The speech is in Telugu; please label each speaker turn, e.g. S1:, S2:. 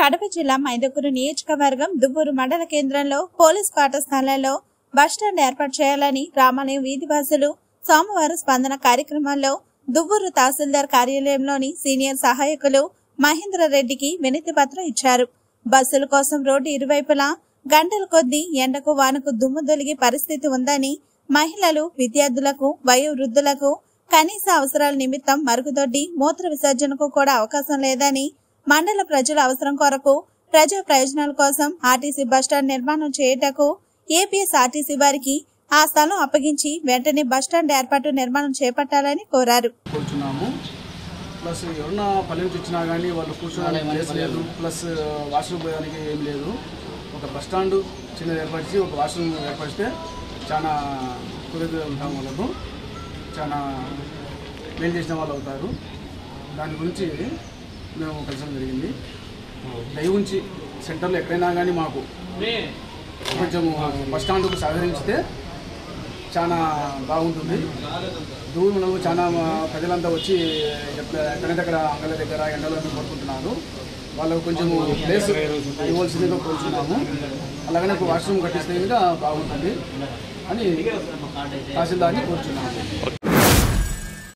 S1: కడప జిల్లా మైదకూరు నియోజకవర్గం దుబ్బూరు మండల కేంద్రంలో పోలీస్ పాఠశాలలో బస్టాండ్ ఏర్పాటు చేయాలని రామాలయం వీధివాసులు సోమవారం స్పందన కార్యక్రమంలో దుబ్బూరు తహసీల్దార్ కార్యాలయంలోని సీనియర్ సహాయకులు మహేంద్ర రెడ్డికి వినతి పత్రం ఇచ్చారు బస్సుల కోసం రోడ్డు ఇరువైపులా గంటల కొద్దీ ఎండకు వానకు దుమ్ము దొలిగే పరిస్థితి ఉందని మహిళలు విద్యార్థులకు వయోవృద్ధులకు కనీస అవసరాల నిమిత్తం మరుగుదొడ్డి మూత్ర విసర్జనకు కూడా అవకాశం లేదని మండల ప్రజల అవసరం కొరకు ప్రజా ప్రయోజనాల కోసం ఆర్టీసీ బస్టాండ్ నిర్మాణం చేయుటకు ఏపీఎస్ ఆర్టీసీ వారికి ఆ స్థలం అప్పగించి వెంటనే బస్టాండ్ ఏర్పాటు నిర్మాణం చేపట్టాలని కోరారు
S2: కూర్చున్నాము ప్లస్ ఎవరన్నా పల్లె నుంచి వచ్చినా కానీ వాళ్ళు కూర్చోడానికి ప్లేస్ లేదు ప్లస్ వాష్రూమ్ పోయడానికి ఏం లేదు ఒక బస్ స్టాండ్ చిన్నది ఏర్పరిచి ఒక వాష్రూమ్ ఏర్పరిస్తే చాలా కుదిరిగా ఉంటాం వాళ్ళకు చాలా మేలు చేసిన వాళ్ళు అవుతారు దాని గురించి మేము కలిసడం జరిగింది దయ ఉంచి సెంటర్లో ఎక్కడైనా కానీ మాకు కొంచెం బస్ స్టాండ్కు సహకరించితే చాలా బాగుంటుంది దూరంలో చాలా మా- ప్రజలంతా వచ్చి ఎక్కడ- ఎక్కడెక్కడ అంగళ్ళ దగ్గర ఎండలో అన్ని కోరుకుంటున్నారు వాళ్ళకు కొంచెం ప్లేస్ ఇవ్వాల్సిందిగా కోరుచున్నాము అలాగనే ఒక వాష్రూమ్ కట్టిస్తే కనుక బాగుంటుంది అని తహసీల్దార్ని కోరుచున్నాము